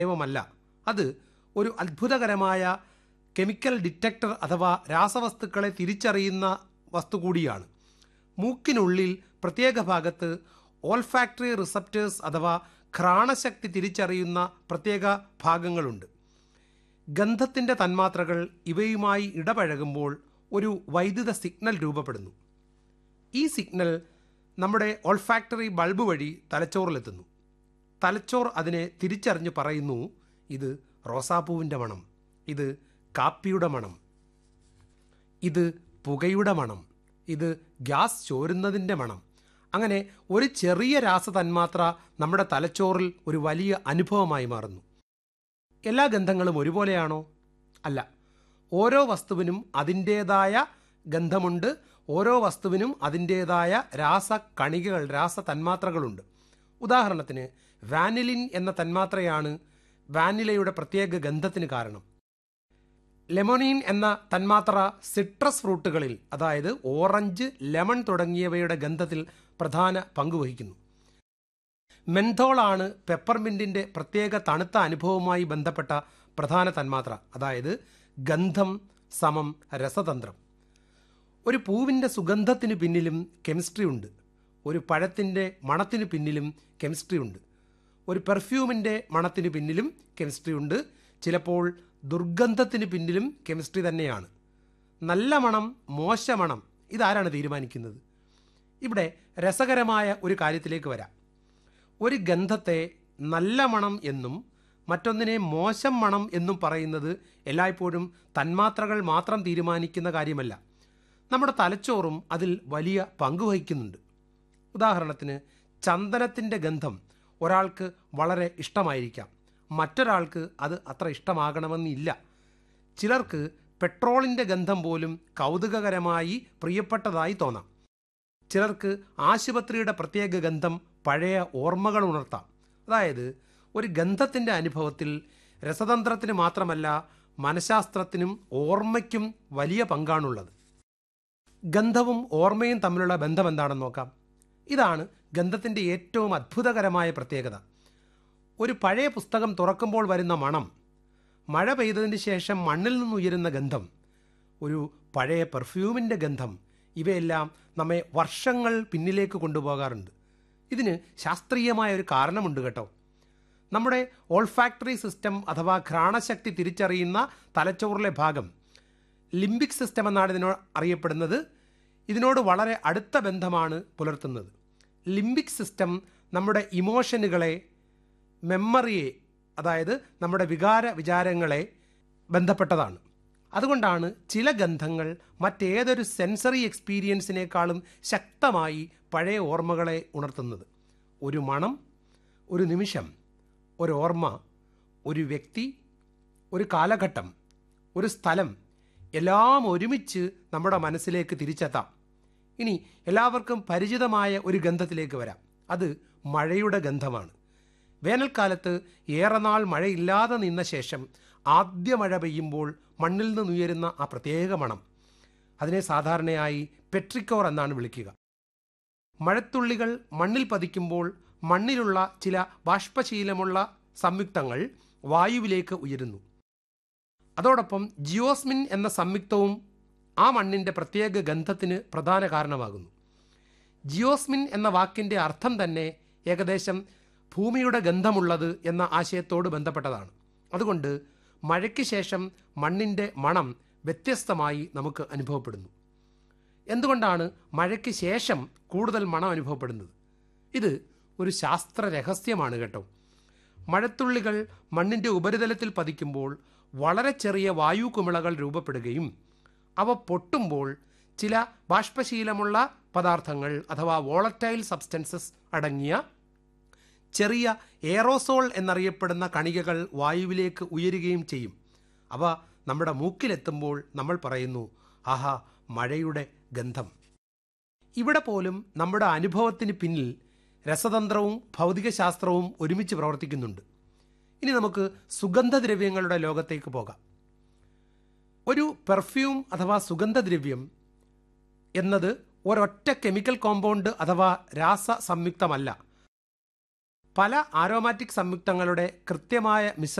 അവയവമല്ല അത് ഒരു അത്ഭുതകരമായ കെമിക്കൽ ഡിറ്റക്ടർ അഥവാ രാസവസ്തുക്കളെ തിരിച്ചറിയുന്ന വസ്തു കൂടിയാണ് മൂക്കിനുള്ളിൽ പ്രത്യേക ഭാഗത്ത് ഓൾഫാക്ടറി റിസപ്റ്റേഴ്സ് അഥവാ ഘ്രാണശക്തി തിരിച്ചറിയുന്ന പ്രത്യേക ഭാഗങ്ങളുണ്ട് ഗന്ധത്തിൻ്റെ തന്മാത്രകൾ ഇവയുമായി ഇടപഴകുമ്പോൾ ഒരു വൈദ്യുത സിഗ്നൽ രൂപപ്പെടുന്നു ഈ സിഗ്നൽ നമ്മുടെ ഓൾഫാക്ടറി ബൾബ് വഴി തലച്ചോറിലെത്തുന്നു തലച്ചോർ അതിനെ തിരിച്ചറിഞ്ഞ് പറയുന്നു ഇത് റോസാപ്പൂവിൻ്റെ മണം ഇത് കാപ്പിയുടെ മണം ഇത് പുകയുടെ മണം ഇത് ഗ്യാസ് ചോരുന്നതിൻ്റെ മണം അങ്ങനെ ഒരു ചെറിയ രാസതന്മാത്ര നമ്മുടെ തലച്ചോറിൽ ഒരു വലിയ അനുഭവമായി മാറുന്നു എല്ലാ ഗന്ധങ്ങളും ഒരുപോലെയാണോ അല്ല ഓരോ വസ്തുവിനും അതിൻ്റേതായ ഗന്ധമുണ്ട് ഓരോ വസ്തുവിനും അതിൻ്റേതായ രാസ കണികകൾ രാസ തന്മാത്രകളുണ്ട് ഉദാഹരണത്തിന് വാനിലിൻ എന്ന തന്മാത്രയാണ് വാനിലയുടെ പ്രത്യേക ഗന്ധത്തിന് കാരണം ലെമോണീൻ എന്ന തന്മാത്ര സിട്രസ് ഫ്രൂട്ടുകളിൽ അതായത് ഓറഞ്ച് ലെമൺ തുടങ്ങിയവയുടെ ഗന്ധത്തിൽ പ്രധാന പങ്കുവഹിക്കുന്നു മെൻതോളാണ് പെപ്പർമിൻറ്റിൻ്റെ പ്രത്യേക തണുത്ത അനുഭവവുമായി ബന്ധപ്പെട്ട പ്രധാന തന്മാത്ര അതായത് ഗന്ധം സമം രസതന്ത്രം ഒരു പൂവിൻ്റെ സുഗന്ധത്തിന് പിന്നിലും കെമിസ്ട്രി ഉണ്ട് ഒരു പഴത്തിൻ്റെ മണത്തിന് പിന്നിലും കെമിസ്ട്രി ഉണ്ട് ഒരു പെർഫ്യൂമിൻ്റെ മണത്തിന് പിന്നിലും കെമിസ്ട്രി ഉണ്ട് ചിലപ്പോൾ ദുർഗന്ധത്തിന് പിന്നിലും കെമിസ്ട്രി തന്നെയാണ് നല്ല മണം മോശ മണം ഇതാരാണ് തീരുമാനിക്കുന്നത് ഇവിടെ രസകരമായ ഒരു കാര്യത്തിലേക്ക് വരാം ഒരു ഗന്ധത്തെ നല്ല മണം എന്നും മറ്റൊന്നിനെ മോശം മണം എന്നും പറയുന്നത് എല്ലായ്പ്പോഴും തന്മാത്രകൾ മാത്രം തീരുമാനിക്കുന്ന കാര്യമല്ല നമ്മുടെ തലച്ചോറും അതിൽ വലിയ പങ്ക് വഹിക്കുന്നുണ്ട് ഉദാഹരണത്തിന് ചന്ദനത്തിൻ്റെ ഗന്ധം ഒരാൾക്ക് വളരെ ഇഷ്ടമായിരിക്കാം മറ്റൊരാൾക്ക് അത് അത്ര ഇഷ്ടമാകണമെന്നില്ല ചിലർക്ക് പെട്രോളിൻ്റെ ഗന്ധം പോലും കൗതുകകരമായി പ്രിയപ്പെട്ടതായി തോന്നാം ചിലർക്ക് ആശുപത്രിയുടെ പ്രത്യേക ഗന്ധം പഴയ ഓർമ്മകൾ ഉണർത്താം അതായത് ഒരു ഗന്ധത്തിൻ്റെ അനുഭവത്തിൽ രസതന്ത്രത്തിന് മാത്രമല്ല മനഃശാസ്ത്രത്തിനും ഓർമ്മയ്ക്കും വലിയ പങ്കാണുള്ളത് ഗന്ധവും ഓർമ്മയും തമ്മിലുള്ള ബന്ധം എന്താണെന്ന് നോക്കാം ഇതാണ് ഗന്ധത്തിൻ്റെ ഏറ്റവും അത്ഭുതകരമായ പ്രത്യേകത ഒരു പഴയ പുസ്തകം തുറക്കുമ്പോൾ വരുന്ന മണം മഴ പെയ്തതിന് ശേഷം മണ്ണിൽ നിന്നുയരുന്ന ഗന്ധം ഒരു പഴയ പെർഫ്യൂമിൻ്റെ ഗന്ധം ഇവയെല്ലാം നമ്മെ വർഷങ്ങൾ പിന്നിലേക്ക് കൊണ്ടുപോകാറുണ്ട് ഇതിന് ശാസ്ത്രീയമായ ഒരു കാരണമുണ്ട് കേട്ടോ നമ്മുടെ ഓൾഫാക്ടറി സിസ്റ്റം അഥവാ ഘ്രാണശക്തി തിരിച്ചറിയുന്ന തലച്ചോറിലെ ഭാഗം ലിംബിക് സിസ്റ്റം എന്നാണ് ഇതിനോട് അറിയപ്പെടുന്നത് ഇതിനോട് വളരെ അടുത്ത ബന്ധമാണ് പുലർത്തുന്നത് ലിംബിക് സിസ്റ്റം നമ്മുടെ ഇമോഷനുകളെ മെമ്മറിയെ അതായത് നമ്മുടെ വികാര വിചാരങ്ങളെ ബന്ധപ്പെട്ടതാണ് അതുകൊണ്ടാണ് ചില ഗന്ധങ്ങൾ മറ്റേതൊരു സെൻസറി എക്സ്പീരിയൻസിനേക്കാളും ശക്തമായി പഴയ ഓർമ്മകളെ ഉണർത്തുന്നത് ഒരു മണം ഒരു നിമിഷം ഒരു ഓർമ്മ ഒരു വ്യക്തി ഒരു കാലഘട്ടം ഒരു സ്ഥലം എല്ലാം ഒരുമിച്ച് നമ്മുടെ മനസ്സിലേക്ക് തിരിച്ചെത്താം ഇനി എല്ലാവർക്കും പരിചിതമായ ഒരു ഗന്ധത്തിലേക്ക് വരാം അത് മഴയുടെ ഗന്ധമാണ് വേനൽക്കാലത്ത് ഏറെ നാൾ മഴയില്ലാതെ നിന്ന ശേഷം ആദ്യ മഴ പെയ്യുമ്പോൾ മണ്ണിൽ നിന്നുയരുന്ന ആ പ്രത്യേക മണം അതിനെ സാധാരണയായി പെട്രിക്കോർ എന്നാണ് വിളിക്കുക മഴത്തുള്ളികൾ മണ്ണിൽ പതിക്കുമ്പോൾ മണ്ണിലുള്ള ചില ബാഷ്പശീലമുള്ള സംയുക്തങ്ങൾ വായുവിലേക്ക് ഉയരുന്നു അതോടൊപ്പം ജിയോസ്മിൻ എന്ന സംയുക്തവും ആ മണ്ണിൻ്റെ പ്രത്യേക ഗന്ധത്തിന് പ്രധാന കാരണമാകുന്നു ജിയോസ്മിൻ എന്ന വാക്കിൻ്റെ അർത്ഥം തന്നെ ഏകദേശം ഭൂമിയുടെ ഗന്ധമുള്ളത് എന്ന ആശയത്തോട് ബന്ധപ്പെട്ടതാണ് അതുകൊണ്ട് മഴയ്ക്ക് ശേഷം മണ്ണിൻ്റെ മണം വ്യത്യസ്തമായി നമുക്ക് അനുഭവപ്പെടുന്നു എന്തുകൊണ്ടാണ് മഴയ്ക്ക് ശേഷം കൂടുതൽ മണം അനുഭവപ്പെടുന്നത് ഇത് ഒരു ശാസ്ത്ര രഹസ്യമാണ് കേട്ടോ മഴത്തുള്ളികൾ മണ്ണിൻ്റെ ഉപരിതലത്തിൽ പതിക്കുമ്പോൾ വളരെ ചെറിയ വായു കുമിളകൾ രൂപപ്പെടുകയും അവ പൊട്ടുമ്പോൾ ചില ബാഷ്പശീലമുള്ള പദാർത്ഥങ്ങൾ അഥവാ വോളറ്റൈൽ സബ്സ്റ്റൻസസ് അടങ്ങിയ ചെറിയ എയറോസോൾ എന്നറിയപ്പെടുന്ന കണികകൾ വായുവിലേക്ക് ഉയരുകയും ചെയ്യും അവ നമ്മുടെ മൂക്കിലെത്തുമ്പോൾ നമ്മൾ പറയുന്നു ആഹാ മഴയുടെ ഗന്ധം ഇവിടെ പോലും നമ്മുടെ അനുഭവത്തിന് പിന്നിൽ രസതന്ത്രവും ഭൗതികശാസ്ത്രവും ഒരുമിച്ച് പ്രവർത്തിക്കുന്നുണ്ട് ഇനി നമുക്ക് സുഗന്ധദ്രവ്യങ്ങളുടെ ലോകത്തേക്ക് പോകാം ഒരു പെർഫ്യൂം അഥവാ സുഗന്ധദ്രവ്യം എന്നത് ഒരൊറ്റ കെമിക്കൽ കോമ്പൗണ്ട് അഥവാ രാസ സംയുക്തമല്ല പല ആരോമാറ്റിക് സംയുക്തങ്ങളുടെ കൃത്യമായ മിശ്ര